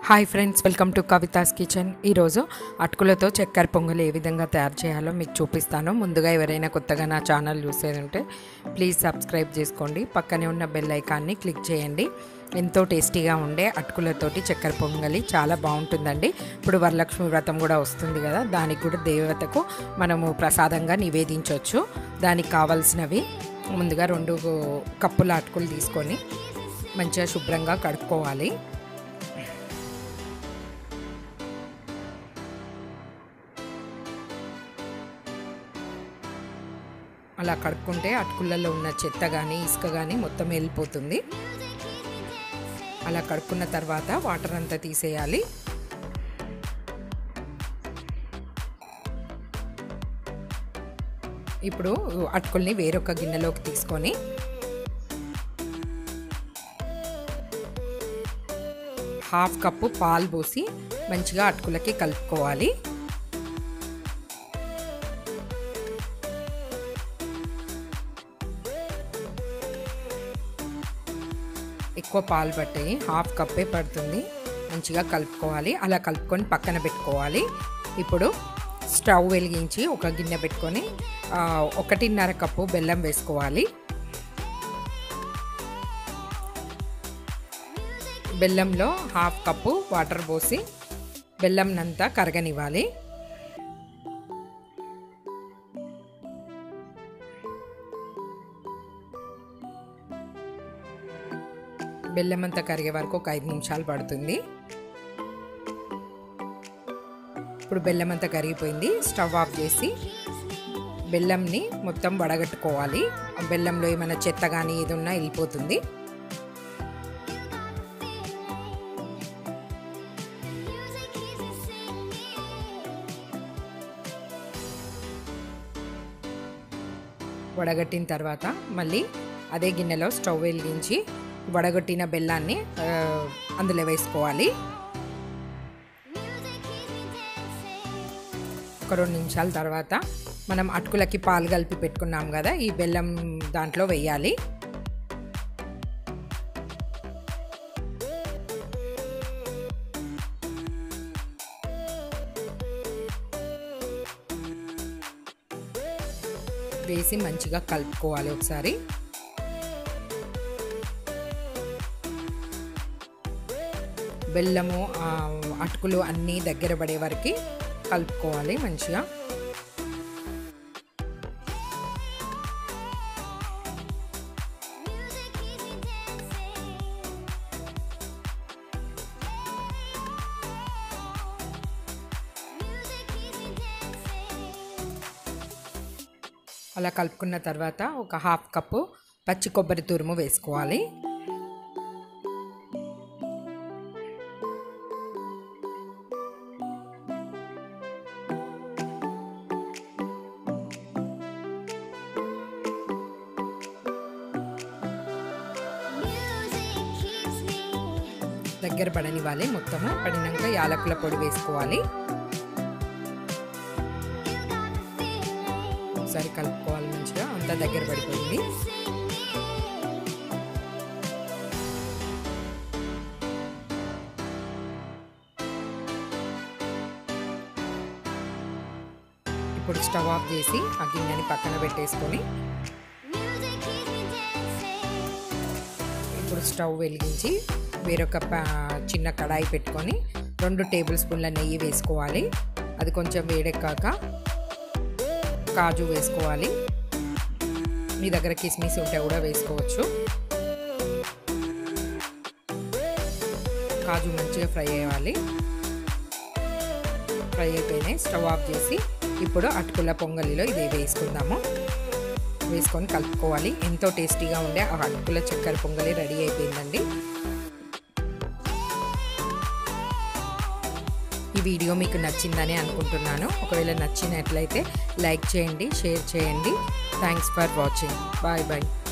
hi friends welcome to Kavitha's kitchen ఈరోజు అటుకులతో చక్కెర పొంగల్ ఏ విధంగా తయారు చేయాలో మీకు చూపిస్తాను ముందుగా ఎవరైనా కొత్తగా నా ఛానల్ చూసేదంటే ప్లీజ్ సబ్స్క్రైబ్ చేసుకోండి పక్కనే ఉన్న బెల్ ఐకాన్ని క్లిక్ చేయండి ఎంతో టేస్టీగా ఉండే అటుకులతోటి చక్కెర పొంగలి చాలా బాగుంటుందండి ఇప్పుడు వరలక్ష్మి వ్రతం కూడా వస్తుంది కదా దానికి కూడా దేవతకు మనము ప్రసాదంగా నివేదించవచ్చు దానికి కావాల్సినవి ముందుగా రెండు కప్పుల అటుకులు తీసుకొని మంచిగా శుభ్రంగా కడుక్కోవాలి అలా కడుక్కుంటే అటుకులలో ఉన్న చెత్త కానీ ఇసుక కానీ మొత్తం వెళ్ళిపోతుంది అలా కడుక్కున్న తర్వాత వాటర్ అంతా తీసేయాలి ఇప్పుడు అటుకుల్ని వేరొక గిన్నెలోకి తీసుకొని హాఫ్ కప్పు పాలు పోసి మంచిగా అటుకులకి కలుపుకోవాలి ఎక్కువ పాలు పట్టాయి హాఫ్ కప్పే పడుతుంది మంచిగా కలుపుకోవాలి అలా కలుపుకొని పక్కన పెట్టుకోవాలి ఇప్పుడు స్టవ్ వెలిగించి ఒక గిన్నె పెట్టుకొని ఒకటిన్నర కప్పు బెల్లం వేసుకోవాలి బెల్లంలో హాఫ్ కప్పు వాటర్ పోసి బెల్లంనంతా కరగనివ్వాలి బెల్లం అంతా కరిగే వరకు ఒక ఐదు నిమిషాలు పడుతుంది ఇప్పుడు బెల్లం అంతా కరిగిపోయింది స్టవ్ ఆఫ్ చేసి బెల్లంని మొత్తం వడగట్టుకోవాలి బెల్లంలో ఏమైనా చెత్త కానీ ఏది ఉన్నా వెళ్ళిపోతుంది వడగట్టిన తర్వాత మళ్ళీ అదే గిన్నెలో స్టవ్ వెలిగించి వడగొట్టిన బెల్లాన్ని అందులో వేసుకోవాలి ఒక రెండు నిమిషాల తర్వాత మనం అటుకులకి పాలు కలిపి పెట్టుకున్నాం కదా ఈ బెల్లం దాంట్లో వేయాలి వేసి మంచిగా కలుపుకోవాలి ఒకసారి బెల్లము అటుకులు అన్నీ దగ్గర పడే వరకు కలుపుకోవాలి మంచిగా అలా కలుపుకున్న తర్వాత ఒక హాఫ్ కప్పు పచ్చి కొబ్బరి తురుము వేసుకోవాలి దగ్గర పడనివ్వాలి మొత్తము పడినాక యాలకుల పొడి వేసుకోవాలి ఒకసారి కలుపుకోవాలి మంచిగా అంతా దగ్గర పడిపోయింది ఇప్పుడు స్టవ్ ఆఫ్ చేసి ఆ గిన్నెని పక్కన పెట్టేసుకొని ఇప్పుడు స్టవ్ వెలిగించి వేరొక చిన్న కడాయి పెట్టుకొని రెండు టేబుల్ స్పూన్ల నెయ్యి వేసుకోవాలి అది కొంచెం వేడెక్కాక కాజు వేసుకోవాలి మీ దగ్గర కిస్మిస్ ఉంటే కూడా వేసుకోవచ్చు కాజు మంచిగా ఫ్రై అయ్యాలి ఫ్రై అయిపోయినాయి స్టవ్ ఆఫ్ చేసి ఇప్పుడు అటుకుల పొంగలిలో ఇది వేసుకుందాము వేసుకొని కలుపుకోవాలి ఎంతో టేస్టీగా ఉండే ఆ అటుకుల చక్కెర పొంగలి రెడీ అయిపోయిందండి ఈ వీడియో మీకు నచ్చిందని అనుకుంటున్నాను ఒకవేళ నచ్చినట్లయితే లైక్ చేయండి షేర్ చేయండి thanks for watching bye bye